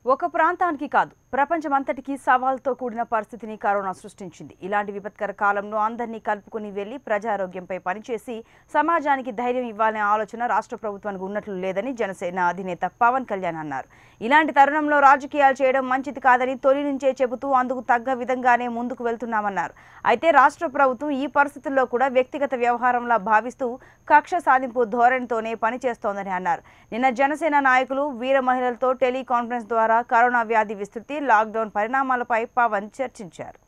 ఒక ప్రాంతానికి కాదు ప్రపంచమంతటికీ సవాల్తో కూడిన పరిస్థితిని కరోనా సృష్టించింది ఇలాంటి విపత్కర కాలంలో అందరినీ కలుపుకుని వెళ్లి ప్రజారోగ్యంపై పనిచేసి సమాజానికి ధైర్యం ఇవ్వాలనే ఆలోచన రాష్ట్ర ప్రభుత్వానికి ఉన్నట్లు లేదని జనసేన అధినేత పవన్ కళ్యాణ్ అన్నారు ఇలాంటి తరుణంలో రాజకీయాలు చేయడం మంచిది కాదని తొలి నుంచే చెబుతూ అందుకు తగ్గ విధంగానే ముందుకు వెళ్తున్నామన్నారు అయితే రాష్ట్ర ప్రభుత్వం ఈ పరిస్థితుల్లో కూడా వ్యక్తిగత వ్యవహారంలా భావిస్తూ కక్ష సాధింపు ధోరణితోనే పనిచేస్తోందని అన్నారు నిన్న జనసేన నాయకులు వీర మహిళలతో టెలికాన్ఫరెన్స్ ద్వారా కరోనా వ్యాధి విస్తృతి లాక్డౌన్ పరిణామాలపై పవన్ చర్చించారు